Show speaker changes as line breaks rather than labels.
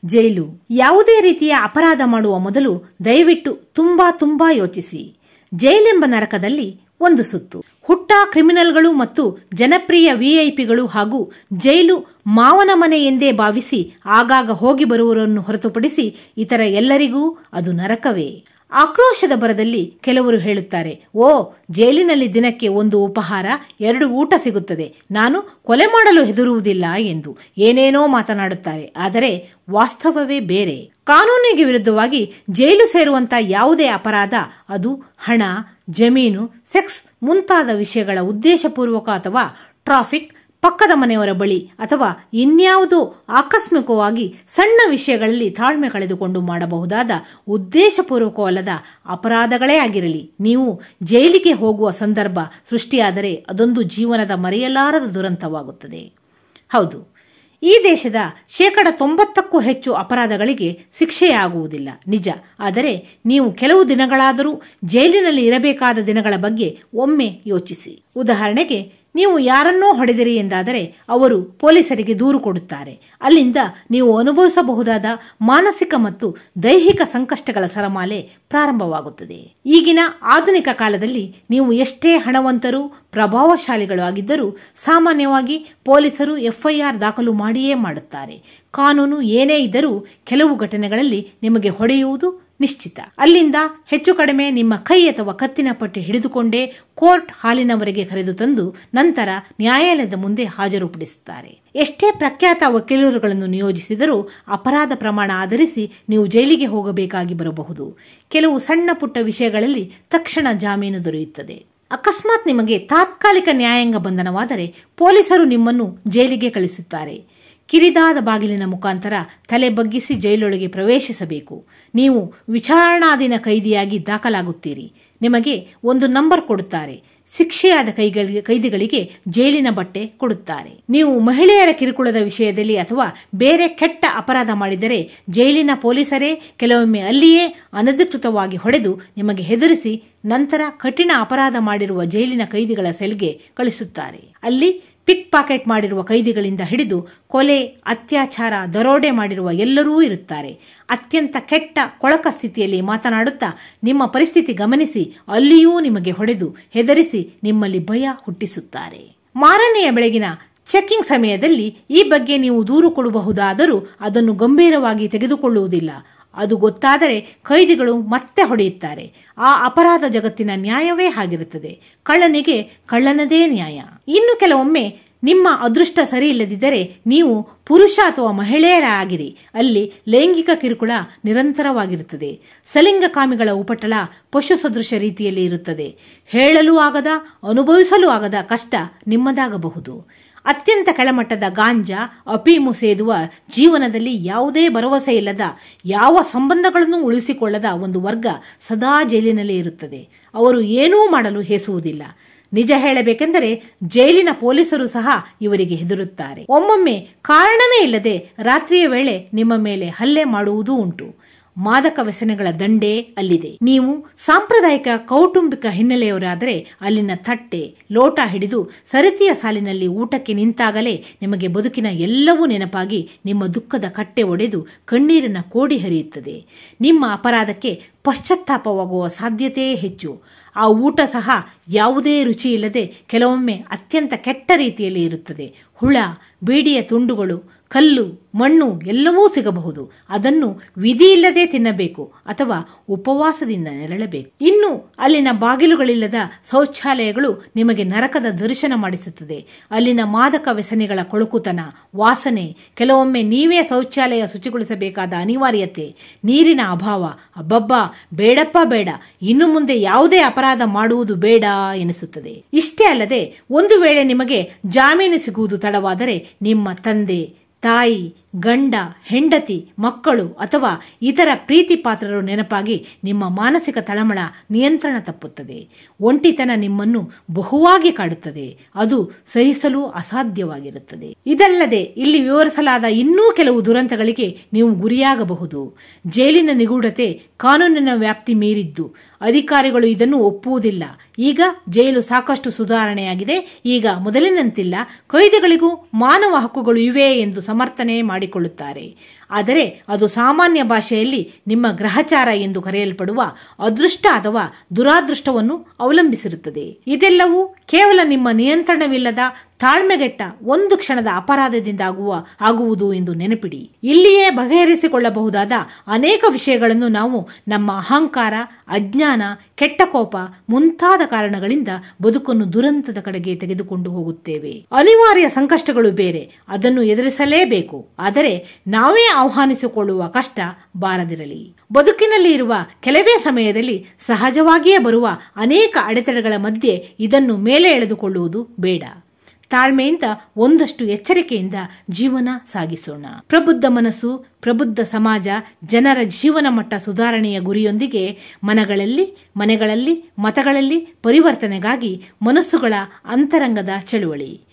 ಜೈಲು ಯಾವುದೇ ರೀತಿಯ ಅಪರಾಧ ಮಾಡುವ ಮೊದಲು ದಯವಿಟ್ಟು ತುಂಬಾ ತುಂಬಾ ಯೋಚಿಸಿ ಜೈಲೆಂಬ ನರಕದಲ್ಲಿ ಒಂದು ಸುತ್ತು ಹುಟ್ಟ ಕ್ರಿಮಿನಲ್ಗಳು ಮತ್ತು ಜನಪ್ರಿಯ ವಿಐಪಿಗಳು ಹಾಗೂ ಜೈಲು ಮಾವನ ಮನೆ ಎಂದೇ ಭಾವಿಸಿ ಆಗಾಗ ಹೋಗಿ ಬರುವವರನ್ನು ಹೊರತುಪಡಿಸಿ ಇತರ ಎಲ್ಲರಿಗೂ ಅದು ನರಕವೇ ಆಕ್ರೋಶದ ಬರದಲ್ಲಿ ಕೆಲವರು ಹೇಳುತ್ತಾರೆ ಓ ಜೈಲಿನಲ್ಲಿ ದಿನಕ್ಕೆ ಒಂದು ಉಪಹಾರ ಎರಡು ಊಟ ಸಿಗುತ್ತದೆ ನಾನು ಕೊಲೆ ಮಾಡಲು ಹೆದರುವುದಿಲ್ಲ ಎಂದು ಏನೇನೋ ಮಾತನಾಡುತ್ತಾರೆ ಆದರೆ ವಾಸ್ತವವೇ ಬೇರೆ ಕಾನೂನಿಗೆ ವಿರುದ್ಧವಾಗಿ ಜೈಲು ಸೇರುವಂತ ಯಾವುದೇ ಅಪರಾಧ ಅದು ಹಣ ಜಮೀನು ಸೆಕ್ಸ್ ಮುಂತಾದ ವಿಷಯಗಳ ಉದ್ದೇಶಪೂರ್ವಕ ಅಥವಾ ಟ್ರಾಫಿಕ್ ಪಕ್ಕದ ಮನೆಯವರ ಬಳಿ ಅಥವಾ ಇನ್ಯಾವುದೋ ಆಕಸ್ಮಿಕವಾಗಿ ಸಣ್ಣ ವಿಷಯಗಳಲ್ಲಿ ತಾಳ್ಮೆ ಕಳೆದುಕೊಂಡು ಮಾಡಬಹುದಾದ ಉದ್ದೇಶಪೂರ್ವಕವಲ್ಲದ ಅಪರಾಧಗಳೇ ಆಗಿರಲಿ ನೀವು ಜೈಲಿಗೆ ಹೋಗುವ ಸಂದರ್ಭ ಸೃಷ್ಟಿಯಾದರೆ ಅದೊಂದು ಜೀವನದ ಮರೆಯಲಾರದ ದುರಂತವಾಗುತ್ತದೆ ಹೌದು ಈ ದೇಶದ ಶೇಕಡ ತೊಂಬತ್ತಕ್ಕೂ ಹೆಚ್ಚು ಅಪರಾಧಗಳಿಗೆ ಶಿಕ್ಷೆಯಾಗುವುದಿಲ್ಲ ನಿಜ ಆದರೆ ನೀವು ಕೆಲವು ದಿನಗಳಾದರೂ ಜೈಲಿನಲ್ಲಿ ಇರಬೇಕಾದ ದಿನಗಳ ಬಗ್ಗೆ ಒಮ್ಮೆ ಯೋಚಿಸಿ ಉದಾಹರಣೆಗೆ ನೀವು ಯಾರನ್ನೋ ಹೊಡೆದಿರಿ ಎಂದಾದರೆ ಅವರು ಪೊಲೀಸರಿಗೆ ದೂರು ಕೊಡುತ್ತಾರೆ ಅಲ್ಲಿಂದ ನೀವು ಅನುಭವಿಸಬಹುದಾದ ಮಾನಸಿಕ ಮತ್ತು ದೈಹಿಕ ಸಂಕಷ್ಟಗಳ ಸರಮಾಲೆ ಪ್ರಾರಂಭವಾಗುತ್ತದೆ ಈಗಿನ ಆಧುನಿಕ ಕಾಲದಲ್ಲಿ ನೀವು ಎಷ್ಟೇ ಹಣವಂತರು ಪ್ರಭಾವಶಾಲಿಗಳು ಆಗಿದ್ದರೂ ಸಾಮಾನ್ಯವಾಗಿ ಪೊಲೀಸರು ಎಫ್ಐಆರ್ ದಾಖಲು ಮಾಡಿಯೇ ಮಾಡುತ್ತಾರೆ ಕಾನೂನು ಏನೇ ಇದ್ದರೂ ಕೆಲವು ಘಟನೆಗಳಲ್ಲಿ ನಿಮಗೆ ಹೊಡೆಯುವುದು ನಿಶ್ಚಿತ ಅಲ್ಲಿಂದ ಹೆಚ್ಚು ಕಡಿಮೆ ನಿಮ್ಮ ಕೈ ಅಥವಾ ಕತ್ತಿನ ಪಟ್ಟಿ ಹಿಡಿದುಕೊಂಡೇ ಕೋರ್ಟ್ ಹಾಲಿನವರೆಗೆ ಕರೆದು ತಂದು ನಂತರ ನ್ಯಾಯಾಲಯದ ಮುಂದೆ ಹಾಜರುಪಡಿಸುತ್ತಾರೆ ಎಷ್ಟೇ ಪ್ರಖ್ಯಾತ ವಕೀಲರುಗಳನ್ನು ನಿಯೋಜಿಸಿದರೂ ಅಪರಾಧ ಪ್ರಮಾಣ ಆಧರಿಸಿ ನೀವು ಜೈಲಿಗೆ ಹೋಗಬೇಕಾಗಿ ಬರಬಹುದು ಕೆಲವು ಸಣ್ಣ ಪುಟ್ಟ ವಿಷಯಗಳಲ್ಲಿ ತಕ್ಷಣ ಜಾಮೀನು ದೊರೆಯುತ್ತದೆ ಅಕಸ್ಮಾತ್ ನಿಮಗೆ ತಾತ್ಕಾಲಿಕ ನ್ಯಾಯಾಂಗ ಬಂಧನವಾದರೆ ಪೊಲೀಸರು ನಿಮ್ಮನ್ನು ಜೈಲಿಗೆ ಕಳಿಸುತ್ತಾರೆ ಕಿರಿದಾದ ಬಾಗಿಲಿನ ಮುಖಾಂತರ ತಲೆ ಬಗ್ಗಿಸಿ ಜೈಲೊಳಗೆ ಪ್ರವೇಶಿಸಬೇಕು ನೀವು ವಿಚಾರಣಾಧೀನ ಕೈದಿಯಾಗಿ ದಾಖಲಾಗುತ್ತೀರಿ ನಿಮಗೆ ಒಂದು ನಂಬರ್ ಕೊಡುತ್ತಾರೆ ಶಿಕ್ಷೆಯಾದ ಕೈಗಳಿಗೆ ಕೈದಿಗಳಿಗೆ ಜೈಲಿನ ಬಟ್ಟೆ ಕೊಡುತ್ತಾರೆ ನೀವು ಮಹಿಳೆಯರ ಕಿರುಕುಳದ ವಿಷಯದಲ್ಲಿ ಅಥವಾ ಬೇರೆ ಕೆಟ್ಟ ಅಪರಾಧ ಮಾಡಿದರೆ ಜೈಲಿನ ಪೊಲೀಸರೇ ಕೆಲವೊಮ್ಮೆ ಅಲ್ಲಿಯೇ ಅನಧಿಕೃತವಾಗಿ ಹೊಡೆದು ನಿಮಗೆ ಹೆದರಿಸಿ ನಂತರ ಕಠಿಣ ಅಪರಾಧ ಮಾಡಿರುವ ಜೈಲಿನ ಕೈದಿಗಳ ಸೆಲ್ಗೆ ಕಳಿಸುತ್ತಾರೆ ಅಲ್ಲಿ ಪಿಕ್ ಪಾಕೆಟ್ ಮಾಡಿರುವ ಕೈದಿಗಳಿಂದ ಹಿಡಿದು ಕೊಲೆ ಅತ್ಯಾಚಾರ ದರೋಡೆ ಮಾಡಿರುವ ಎಲ್ಲರೂ ಇರುತ್ತಾರೆ ಅತ್ಯಂತ ಕೆಟ್ಟ ಕೊಳಕ ಸ್ಥಿತಿಯಲ್ಲಿ ಮಾತನಾಡುತ್ತಾ ನಿಮ್ಮ ಪರಿಸ್ಥಿತಿ ಗಮನಿಸಿ ಅಲ್ಲಿಯೂ ನಿಮಗೆ ಹೊಡೆದು ಹೆದರಿಸಿ ನಿಮ್ಮಲ್ಲಿ ಭಯ ಹುಟ್ಟಿಸುತ್ತಾರೆ ಮಾರನೆಯ ಬೆಳಗಿನ ಚೆಕಿಂಗ್ ಸಮಯದಲ್ಲಿ ಈ ಬಗ್ಗೆ ನೀವು ದೂರು ಕೊಡಬಹುದಾದರೂ ಅದನ್ನು ಗಂಭೀರವಾಗಿ ತೆಗೆದುಕೊಳ್ಳುವುದಿಲ್ಲ ಅದು ಗೊತ್ತಾದರೆ ಕೈದಿಗಳು ಮತ್ತೆ ಹೊಡೆಯುತ್ತಾರೆ ಆ ಅಪರಾಧ ಜಗತ್ತಿನ ನ್ಯಾಯವೇ ಆಗಿರುತ್ತದೆ ಕಳ್ಳನಿಗೆ ಕಳ್ಳನದೇ ನ್ಯಾಯ ಇನ್ನು ಕೆಲವೊಮ್ಮೆ ನಿಮ್ಮ ಅದೃಷ್ಟ ಸರಿ ಇಲ್ಲದಿದ್ದರೆ ನೀವು ಪುರುಷ ಅಥವಾ ಮಹಿಳೆಯರ ಆಗಿರಿ ಅಲ್ಲಿ ಲೈಂಗಿಕ ಕಿರುಕುಳ ನಿರಂತರವಾಗಿರುತ್ತದೆ ಸಲಿಂಗಕಾಮಿಗಳ ಉಪಟಳ ಪಶು ಸದೃಶ ರೀತಿಯಲ್ಲಿ ಇರುತ್ತದೆ ಹೇಳಲೂ ಆಗದ ಅನುಭವಿಸಲೂ ಆಗದ ಕಷ್ಟ ನಿಮ್ಮದಾಗಬಹುದು ಅತ್ಯಂತ ಕೆಳಮಟ್ಟದ ಗಾಂಜಾ ಅಪೀಮು ಸೇದುವ ಜೀವನದಲ್ಲಿ ಯಾವುದೇ ಭರವಸೆ ಇಲ್ಲದ ಯಾವ ಸಂಬಂಧಗಳನ್ನು ಉಳಿಸಿಕೊಳ್ಳದ ಒಂದು ವರ್ಗ ಸದಾ ಜೈಲಿನಲ್ಲಿ ಇರುತ್ತದೆ ಅವರು ಏನೂ ಮಾಡಲು ಹೇಸುವುದಿಲ್ಲ ನಿಜ ಹೇಳಬೇಕೆಂದರೆ ಜೈಲಿನ ಪೊಲೀಸರು ಸಹ ಇವರಿಗೆ ಹೆದರುತ್ತಾರೆ ಒಮ್ಮೊಮ್ಮೆ ಕಾರಣವೇ ಇಲ್ಲದೆ ರಾತ್ರಿಯ ವೇಳೆ ನಿಮ್ಮ ಮೇಲೆ ಹಲ್ಲೆ ಮಾಡುವುದೂ ಉಂಟು ಮಾದಕ ವ್ಯಸನಗಳ ದಂಡೇ ಅಲ್ಲಿದೆ ನೀವು ಸಾಂಪ್ರದಾಯಿಕ ಕೌಟುಂಬಿಕ ಹಿನ್ನೆಲೆಯವರಾದರೆ ಅಲ್ಲಿನ ತಟ್ಟೆ ಲೋಟ ಹಿಡಿದು ಸರತಿಯ ಸಾಲಿನಲ್ಲಿ ಊಟಕ್ಕೆ ನಿಂತಾಗಲೇ ನಿಮಗೆ ಬದುಕಿನ ಎಲ್ಲವೂ ನೆನಪಾಗಿ ನಿಮ್ಮ ದುಃಖದ ಕಟ್ಟೆ ಒಡೆದು ಕಣ್ಣೀರಿನ ಕೋಡಿ ಹರಿಯುತ್ತದೆ ನಿಮ್ಮ ಅಪರಾಧಕ್ಕೆ ಪಶ್ಚಾತ್ತಾಪವಾಗುವ ಸಾಧ್ಯತೆಯೇ ಹೆಚ್ಚು ಆ ಊಟ ಸಹ ಯಾವುದೇ ರುಚಿ ಇಲ್ಲದೆ ಕೆಲವೊಮ್ಮೆ ಅತ್ಯಂತ ಕೆಟ್ಟ ರೀತಿಯಲ್ಲಿ ಇರುತ್ತದೆ ಹುಳ ಬೀಡಿಯ ತುಂಡುಗಳು ಕಲ್ಲು ಮಣ್ಣು ಎಲ್ಲವೂ ಸಿಗಬಹುದು ಅದನ್ನು ವಿಧಿಯಿಲ್ಲದೆ ತಿನ್ನಬೇಕು ಅಥವಾ ಉಪವಾಸದಿಂದ ನೆರಳಬೇಕು ಇನ್ನು ಅಲ್ಲಿನ ಬಾಗಿಲುಗಳಿಲ್ಲದ ಶೌಚಾಲಯಗಳು ನಿಮಗೆ ನರಕದ ದರ್ಶನ ಮಾಡಿಸುತ್ತದೆ ಅಲ್ಲಿನ ಮಾದಕ ವ್ಯಸನಿಗಳ ಕೊಳುಕುತನ ವಾಸನೆ ಕೆಲವೊಮ್ಮೆ ನೀವೇ ಶೌಚಾಲಯ ಶುಚಿಗೊಳಿಸಬೇಕಾದ ಅನಿವಾರ್ಯತೆ ನೀರಿನ ಅಭಾವ ಅಬ್ಬಬ್ಬ ಬೇಡಪ್ಪ ಬೇಡ ಇನ್ನು ಮುಂದೆ ಯಾವುದೇ ಅಪರಾಧ ಮಾಡುವುದು ಬೇಡ ಎನಿಸುತ್ತದೆ ಇಷ್ಟೇ ಅಲ್ಲದೆ ಒಂದು ವೇಳೆ ನಿಮಗೆ ಜಾಮೀನು ಸಿಗುವುದು ತಡವಾದರೆ ನಿಮ್ಮ ತಂದೆ ತಾಯಿ ಗಂಡ ಹೆಂಡತಿ ಮಕ್ಕಳು ಅಥವಾ ಇತರ ಪ್ರೀತಿ ಪಾತ್ರರು ನೆನಪಾಗಿ ನಿಮ್ಮ ಮಾನಸಿಕ ತಳಮಳ ನಿಯಂತ್ರಣ ತಪ್ಪುತ್ತದೆ ಒಂಟಿತನ ನಿಮ್ಮನ್ನು ಬಹುವಾಗಿ ಕಾಡುತ್ತದೆ ಅದು ಸಹಿಸಲು ಅಸಾಧ್ಯವಾಗಿರುತ್ತದೆ ಇದಲ್ಲದೆ ಇಲ್ಲಿ ವಿವರಿಸಲಾದ ಇನ್ನೂ ಕೆಲವು ದುರಂತಗಳಿಗೆ ನೀವು ಗುರಿಯಾಗಬಹುದು ಜೈಲಿನ ನಿಗೂಢತೆ ಕಾನೂನಿನ ವ್ಯಾಪ್ತಿ ಮೀರಿದ್ದು ಅಧಿಕಾರಿಗಳು ಇದನ್ನು ಒಪ್ಪುವುದಿಲ್ಲ ಈಗ ಜೈಲು ಸಾಕಷ್ಟು ಸುಧಾರಣೆಯಾಗಿದೆ ಈಗ ಮೊದಲಿನಂತಿಲ್ಲ ಕೈದಿಗಳಿಗೂ ಮಾನವ ಹಕ್ಕುಗಳು ಇವೆ ಎಂದು ಸಮರ್ಥನೆ ಮಾಡಿ ಮಾಡಿಕೊಳ್ಳುತ್ತಾರೆ ಆದರೆ ಅದು ಸಾಮಾನ್ಯ ಭಾಷೆಯಲ್ಲಿ ನಿಮ್ಮ ಗ್ರಹಚಾರ ಎಂದು ಕರೆಯಲ್ಪಡುವ ಅದೃಷ್ಟ ಅಥವಾ ದುರಾದೃಷ್ಟವನ್ನು ಅವಲಂಬಿಸಿರುತ್ತದೆ ಇದೆಲ್ಲವೂ ಕೇವಲ ನಿಮ್ಮ ನಿಯಂತ್ರಣವಿಲ್ಲದ ತಾಳ್ಮೆಗೆಟ್ಟ ಒಂದು ಕ್ಷಣದ ಅಪರಾಧದಿಂದಾಗುವ ಆಗುವುದು ಎಂದು ನೆನಪಿಡಿ ಇಲ್ಲಿಯೇ ಬಗೆಹರಿಸಿಕೊಳ್ಳಬಹುದಾದ ಅನೇಕ ವಿಷಯಗಳನ್ನು ನಾವು ನಮ್ಮ ಅಹಂಕಾರ ಅಜ್ಞಾನ ಕೆಟ್ಟ ಕೋಪ ಮುಂತಾದ ಕಾರಣಗಳಿಂದ ಬದುಕನ್ನು ದುರಂತದ ಕಡೆಗೆ ತೆಗೆದುಕೊಂಡು ಹೋಗುತ್ತೇವೆ ಅನಿವಾರ್ಯ ಸಂಕಷ್ಟಗಳು ಬೇರೆ ಅದನ್ನು ಎದುರಿಸಲೇಬೇಕು ಆದರೆ ನಾವೇ ಆಹ್ವಾನಿಸಿಕೊಳ್ಳುವ ಕಷ್ಟ ಬಾರದಿರಲಿ ಬದುಕಿನಲ್ಲಿ ಇರುವ ಕೆಲವೇ ಸಮಯದಲ್ಲಿ ಸಹಜವಾಗಿಯೇ ಬರುವ ಅನೇಕ ಅಡೆತಡೆಗಳ ಮಧ್ಯೆ ಇದನ್ನು ಮೇಲೆ ಎಳೆದುಕೊಳ್ಳುವುದು ಬೇಡ ತಾಳ್ಮೆಯಿಂದ ಒಂದಷ್ಟು ಎಚ್ಚರಿಕೆಯಿಂದ ಜೀವನ ಸಾಗಿಸೋಣ ಪ್ರಬುದ್ಧ ಮನಸ್ಸು ಪ್ರಬುದ್ಧ ಸಮಾಜ ಜನರ ಜೀವನ ಮಟ್ಟ ಸುಧಾರಣೆಯ ಗುರಿಯೊಂದಿಗೆ ಮನಗಳಲ್ಲಿ ಮನೆಗಳಲ್ಲಿ ಮತಗಳಲ್ಲಿ ಪರಿವರ್ತನೆಗಾಗಿ ಮನಸ್ಸುಗಳ ಅಂತರಂಗದ ಚಳುವಳಿ